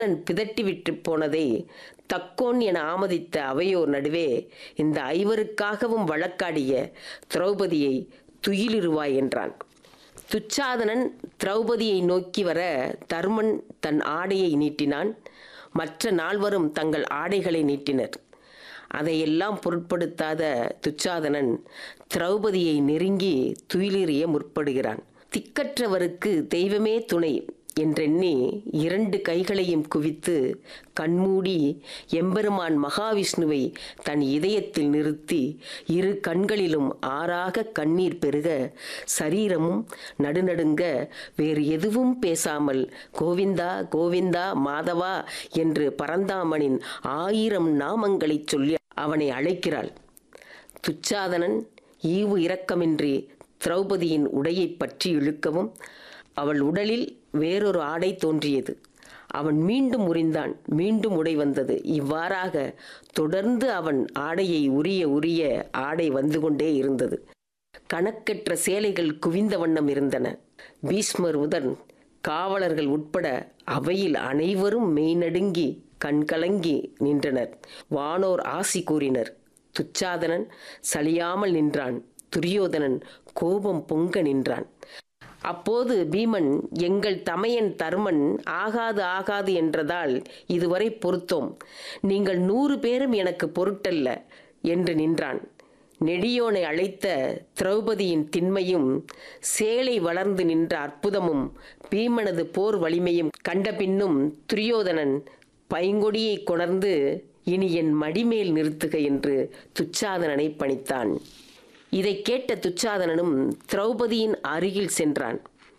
பிதட்டிவிட்டு போனதை தக்கோன் என ஆமதித்த அவையோர் நடுவே இந்த ஐவருக்காகவும் வழக்காடிய திரௌபதியை துயிலிருவாய் என்றான் துச்சாதனன் திரௌபதியை நோக்கி வர தர்மன் தன் ஆடையை நீட்டினான் மற்ற நால்வரும் தங்கள் ஆடைகளை நீட்டினர் அதையெல்லாம் பொருட்படுத்தாத துச்சாதனன் திரௌபதியை நெருங்கி துயிலெறிய முற்படுகிறான் திக்கற்றவருக்கு தெய்வமே துணை என்றெண்ணி இரண்டு கைகளையும் குவித்து கண்மூடி எம்பெருமான் மகாவிஷ்ணுவை தன் இதயத்தில் நிறுத்தி இரு கண்களிலும் ஆறாக கண்ணீர் பெருக சரீரமும் நடுநடுங்க வேறு எதுவும் பேசாமல் கோவிந்தா கோவிந்தா மாதவா என்று பரந்தாமனின் ஆயிரம் நாமங்களைச் சொல்லி அவனை அழைக்கிறாள் துச்சாதனன் ஈவு இரக்கமின்றி திரௌபதியின் உடையை பற்றி இழுக்கவும் அவள் உடலில் வேறொரு ஆடை தோன்றியது அவன் மீண்டும் உரிந்தான் மீண்டும் உடை வந்தது இவ்வாறாக தொடர்ந்து அவன் ஆடையை உரிய உரிய ஆடை வந்து கொண்டே இருந்தது கணக்கற்ற சேலைகள் குவிந்த வண்ணம் இருந்தன பீஷ்மர் உடன் காவலர்கள் உட்பட அவையில் அனைவரும் மெய்நடுங்கி கண்கலங்கி நின்றனர் வானோர் ஆசி கூறினர் துச்சாதனன் சலியாமல் நின்றான் துரியோதனன் கோபம் பொங்க நின்றான் அப்போது பீமன் எங்கள் தமையன் தர்மன் ஆகாது ஆகாது என்றதால் இதுவரை பொறுத்தோம் நீங்கள் நூறு பேரும் எனக்கு பொருட்டல்ல என்று நின்றான் நெடியோனை அழைத்த திரௌபதியின் திண்மையும் சேலை வளர்ந்து நின்ற அற்புதமும் பீமனது போர் வலிமையும் கண்ட பின்னும் துரியோதனன் பைங்கொடியை கொணர்ந்து இனி என் மடிமேல் நிறுத்துக என்று துச்சாதனனை பணித்தான் இதை கேட்ட துச்சாதனனும் திரௌபதியின் அருகில் சென்றான்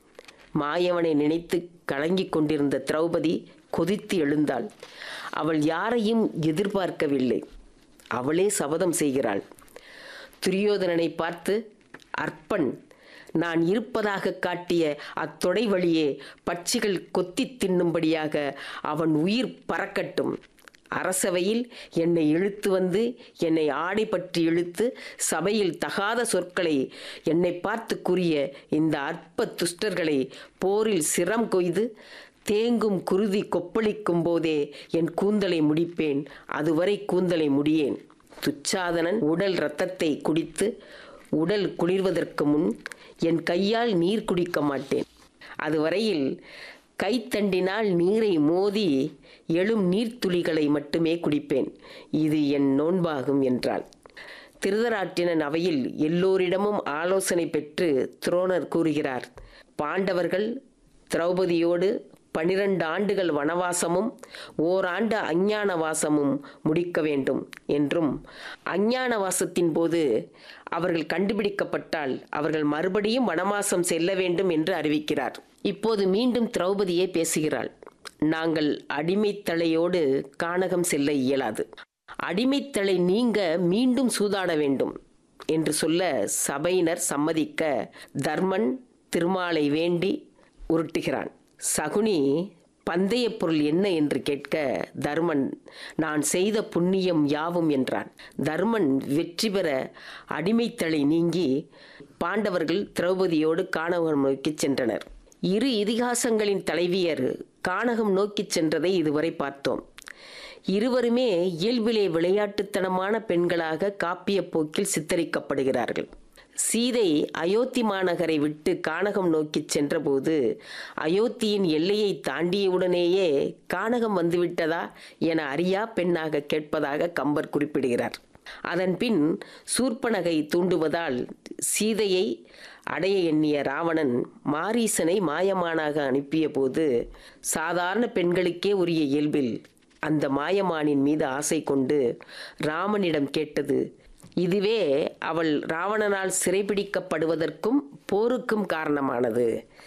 மாயவனை நினைத்து கலங்கிக் கொண்டிருந்த திரௌபதி கொதித்து எழுந்தாள் அவள் யாரையும் எதிர்பார்க்கவில்லை அவளே சபதம் செய்கிறாள் துரியோதனனை பார்த்து அற்பன் நான் இருப்பதாக காட்டிய அத்தொடை வழியே பட்சிகள் கொத்தி தின்னும்படியாக அவன் உயிர் பறக்கட்டும் அரசவையில் என்னை இழுத்து வந்து என்னை ஆடை பற்றி இழுத்து சபையில் தகாத சொற்களை என்னை பார்த்து கூறிய இந்த அற்ப துஷ்டர்களை போரில் சிரம் கொய்து தேங்கும் குருதி கொப்பளிக்கும் போதே என் கூந்தலை முடிப்பேன் அதுவரை கூந்தலை முடியேன் துச்சாதனன் உடல் இரத்தத்தை குடித்து உடல் குளிர்வதற்கு முன் என் கையால் நீர் குடிக்க மாட்டேன் அதுவரையில் கைத்தண்டினால் நீரை மோதி எழும் நீர்த்துளிகளை மட்டுமே குடிப்பேன் இது என் நோன்பாகும் என்றாள் திருதராட்டினன் அவையில் எல்லோரிடமும் ஆலோசனை பெற்று துரோணர் கூறுகிறார் பாண்டவர்கள் திரௌபதியோடு பனிரெண்டு ஆண்டுகள் வனவாசமும் ஓராண்டு அஞ்ஞான வாசமும் முடிக்க வேண்டும் என்றும் அஞ்ஞான வாசத்தின் போது அவர்கள் கண்டுபிடிக்கப்பட்டால் அவர்கள் மறுபடியும் வனவாசம் செல்ல வேண்டும் என்று அறிவிக்கிறார் இப்போது மீண்டும் திரௌபதியே பேசுகிறாள் நாங்கள் அடிமைத்தலையோடு கானகம் செல்ல இயலாது அடிமைத்தலை நீங்க மீண்டும் சூதாட வேண்டும் என்று சொல்ல சபையினர் சம்மதிக்க தர்மன் திருமாலை வேண்டி உருட்டுகிறான் சகுனி பந்தய பொருள் என்ன என்று கேட்க தர்மன் நான் செய்த புண்ணியம் யாவும் என்றான் தர்மன் வெற்றி பெற அடிமைத்தலை நீங்கி பாண்டவர்கள் திரௌபதியோடு காணவம் நோக்கிச் சென்றனர் இரு இதிகாசங்களின் தலைவியர் கானகம் நோக்கிச் சென்றதை இதுவரை பார்த்தோம் இருவருமே இயல்பிலே விளையாட்டுத்தனமான பெண்களாக காப்பிய போக்கில் சித்தரிக்கப்படுகிறார்கள் சீதை அயோத்தி மாநகரை விட்டு கானகம் நோக்கிச் சென்றபோது அயோத்தியின் எல்லையை தாண்டியவுடனேயே கானகம் வந்துவிட்டதா என அறியா பெண்ணாக கேட்பதாக கம்பர் குறிப்பிடுகிறார் அதன் பின் சூர்ப்பனகை தூண்டுவதால் சீதையை அடைய எண்ணிய ராவணன் மாரீசனை மாயமானாக அனுப்பிய போது சாதாரண பெண்களுக்கே உரிய இயல்பில் அந்த மாயமானின் மீது ஆசை கொண்டு ராமனிடம் கேட்டது இதுவே அவள் ராவணனால் சிறைபிடிக்கப்படுவதற்கும் போருக்கும் காரணமானது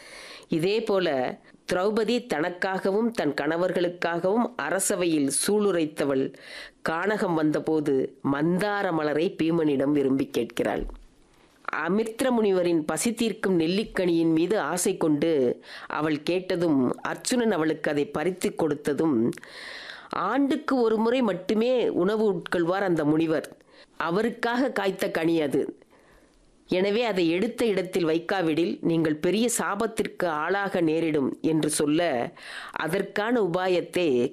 இதேபோல திரௌபதி தனக்காகவும் தன் கணவர்களுக்காகவும் அரசவையில் சூளுரைத்தவள் கானகம் வந்தபோது மந்தார மலரை பீமனிடம் விரும்பி கேட்கிறாள் அமிர்த முனிவரின் பசி தீர்க்கும் நெல்லிக்கனியின் மீது ஆசை கொண்டு அவள் கேட்டதும் அர்ச்சுனன் அவளுக்கு அதை பறித்து கொடுத்ததும் ஆண்டுக்கு ஒரு முறை மட்டுமே உணவு உட்கொள்வார் அந்த முனிவர் அவருக்காக காய்த்த கனி அது எனவே அதை எடுத்த இடத்தில் வைக்காவிடில் நீங்கள் பெரிய சாபத்திற்கு ஆளாக நேரிடும் என்று சொல்ல அதற்கான உபாயத்தை